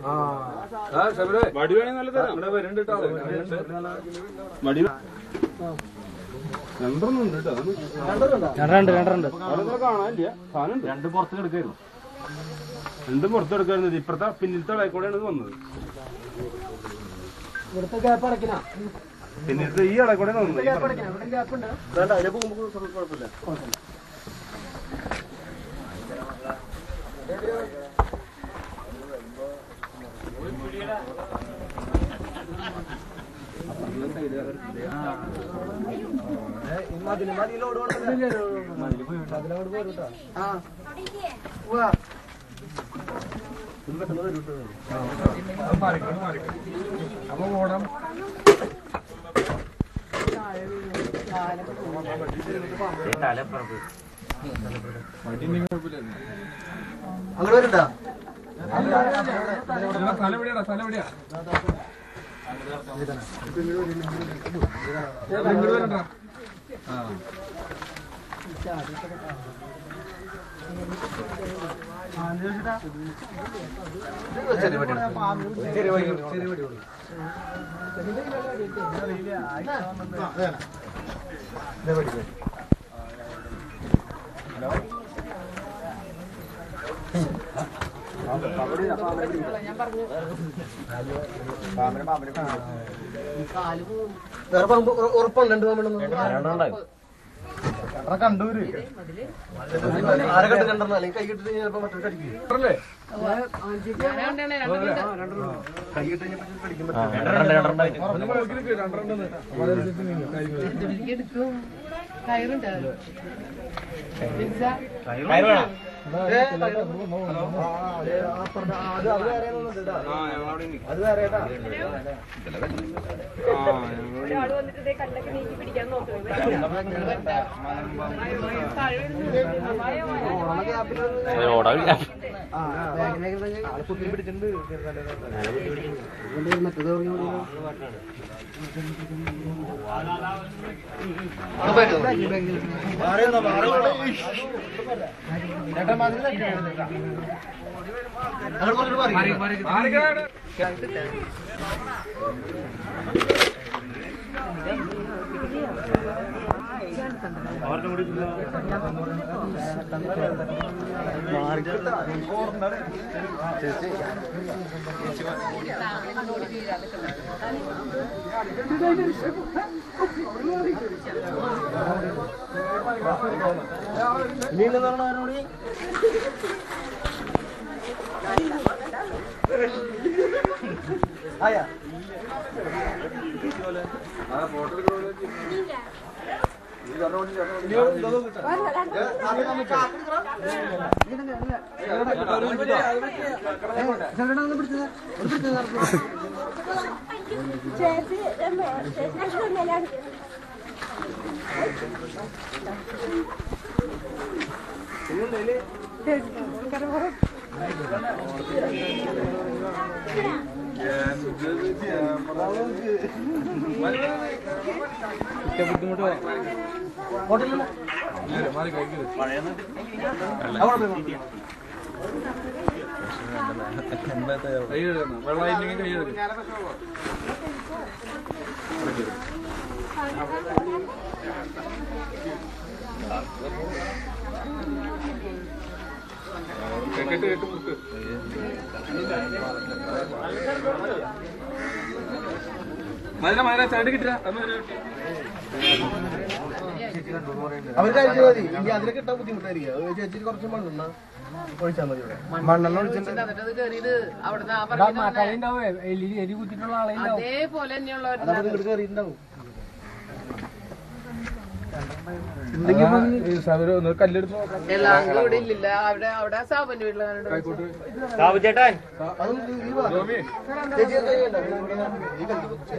വടി വേണമെങ്കിൽ നല്ല തരാം ഇവിടെ വരുന്നുണ്ട് കേട്ടോ വടി രണ്ടെണ്ണം ഉണ്ട് കേട്ടോ രണ്ടുണ്ട് രണ്ടുണ്ട് അവിടെ കാണാനില്ല സാധനം രണ്ട് പുറത്ത് കിടക്കായിരുന്നു രണ്ടും പുറത്ത് കിടക്കായിരുന്നു ഇപ്പുറത്തെ പിന്നിലത്തെ ഇളക്കൂടെയാണ് ഇത് വന്നത് ഇവിടുത്തെ ഗ്യാപ്പ് അടയ്ക്കണ പിന്നിലത്തെ ഈ ഇളക്കൂടെയാണ് വന്നത് ഈ പറഞ്ഞത്. ഇവിടെ ഗ്യാപ്പ് ഉണ്ട് വേണ്ട അതിലെ പോകുമ്പോൾ കുഴപ്പമില്ല അങ്ങോട്ട് വരണ്ട വേറെ പാമ്പ് ഉറ- ഉറപ്പുണ്ട് രണ്ട് പാമ്പുണ്ടെന്ന് കണ്ടൂര് ആരെ കണ്ട് കണ്ടെന്ന് അല്ലെങ്കിൽ കൈ കിട്ടിട്ട് ചിലപ്പോ മറ്റൊരു കടിക്കും കൈ കിട്ടി കഴിഞ്ഞപ്പോ കടിക്കും അത് അത് വേറെ ആ ഞങ്ങളവിടെ നിൽക്കാം അത് വേറെ കേട്ടാ ആ ഞങ്ങൾ ഒരാള് വന്നിട്ട് ദേ കല്ലൊക്കെ നീക്കി പിടിക്കാൻ നോക്കുന്നത് കുത്തി പിടിച്ചിട്ടുണ്ട് മറ്റേത് ഇനിയുള്ളതാണ് ആരോടി ആയാ ചേച്ചി ചേച്ചി കേട്ട് കേട്ട് മുട്ട് മതിര മതിര ചാടി കിട്ടില്ല അത് മതി അവർ കഴിച്ചാൽ മതി ഇനി അതിനെ കിട്ടാൻ ബുദ്ധിമുട്ടായിരിക്കും അത് ചേച്ചി കുറച്ച് മണ്ണെണ്ണ ഒഴിച്ചാൽ മതി ഇവിടെ മണ്ണെണ്ണ ഒഴിച്ചിട്ട് എലി കുത്തിട്ടുള്ള ആളെ അതേപോലെ തന്നെയുള്ളവർ അതവിടെ ഇങ്ങോട്ട് കയറിയിട്ടുണ്ടാവും കല്ലെടുത്ത് നോക്കാം എല്ലാം കൂടി ഇവിടെ ഇല്ലില്ല അവിടെ അവിടെ സാബന്റെ വീട്ടിലാണ് അതും ഈ വാ. ചേച്ചി അത് കൈ കണ്ടോ? ഈ കല്ല് കുത്തി.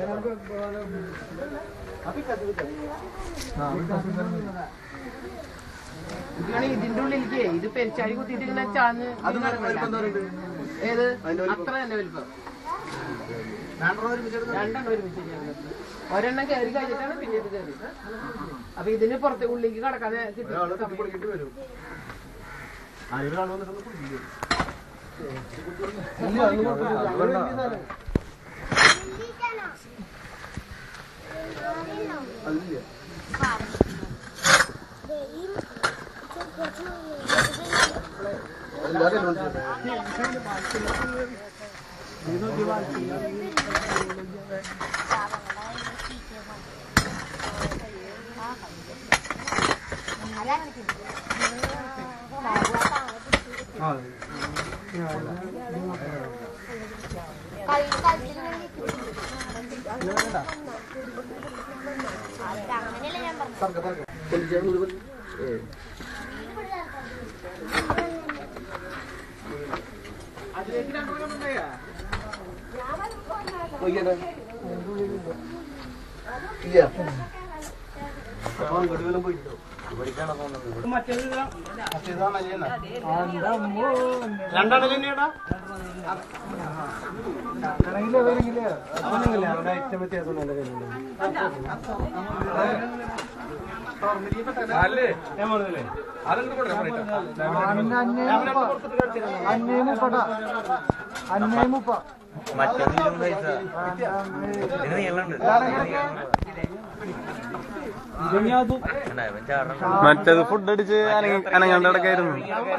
ഇതാണ് ഇതിന്റെ ഉള്ളിലേക്ക് ഇത് പെരിച്ചാഴി കുത്തിയിട്ട് ഇങ്ങനെ ചാന്ന് അത് വലിപ്പം എന്തോ ഉണ്ട്? ഏത് അതിന്റെ വലിപ്പം? അത്ര തന്നെ വലിപ്പം രണ്ടെണ്ണം ഒരുമിച്ചെടുത്ത് രണ്ടെണ്ണം ഒരുമിച്ച് ചേർന്നത്. ഒരെണ്ണം കയറി കഴിഞ്ഞിട്ടാണ് പിന്നെ ഇത് കയറി അപ്പൊ ഇതിന് പുറത്തെ ഉള്ളിലേക്ക് കടക്കാതെ കിട്ടും ഒരാള് തട്ടി പൊളിക്കിട്ട് വരും ആരും കാണുമെന്നിട്ടൊന്ന് കുടിക്കും അങ്ങനെയല്ല ഞാൻ പറഞ്ഞു രണ്ടെണ്ണം തന്നെയാടാ അല്ലേ ഞാൻ പറഞ്ഞില്ലേ അതെന്ത് മറ്റേത് ഫുഡ് അടിച്ച് അനങ്ങാണ്ട് കിടക്കായിരുന്നു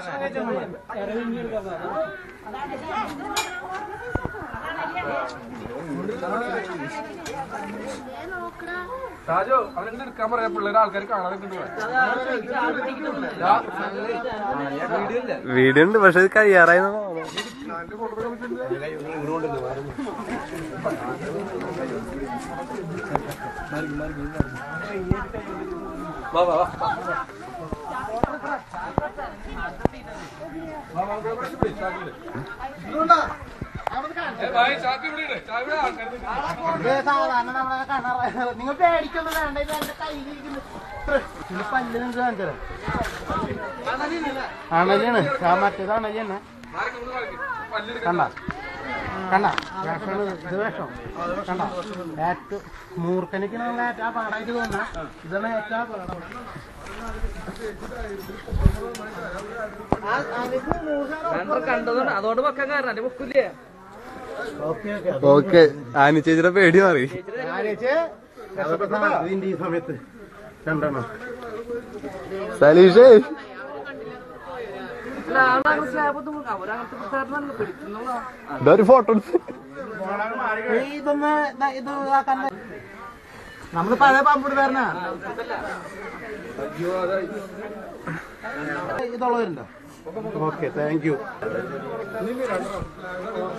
ഷാജോ അവനെന്ത് എടുക്കാൻ പറയാ പിള്ളേർ ആൾക്കാർ കാണാതെ വീഡിയോ ഉണ്ട് പക്ഷെ ഇത് കഴിയാറായി നിങ്ങൾ പേടിക്കൊന്നും വേണ്ട ഇത് എന്റെ കയ്യിലിരിക്കുന്നു പല്ല് നിങ്ങൾക്ക് കാണിച്ചത് അണലിയാണ് ആ മറ്റേത് അണലി തന്നെ കണ്ട കണ്ട വിഷമാണ് ഇത് വിഷം കണ്ട ഏറ്റവും മൂർഖനിക്ക് നമ്മൾ ഏറ്റവും പാടായിട്ട് തോന്നുന്ന ഇതാണ് ഏറ്റവും പാടം കണ്ടതാണ് അതോട് വെക്കാൻ കാരണം എന്റെ ബുക്കില്ലേ ഓക്കെ ഓക്കെ ഓക്കെ ആനി ചേച്ചിയുടെ പേടി മാറി ഇതിന്റെ ഈ സമയത്ത് രണ്ടെണ്ണം സലീഷേ ഇതാ ഒരു ഫോട്ടോ എടുത്ത് ഇതൊന്ന് ദാ ഇത് ആക്കാൻ നമ്മള് പഴയ പാമ്പോട് തരണ ഇതുള്ളവരുണ്ടോ ഓക്കെ താങ്ക് യു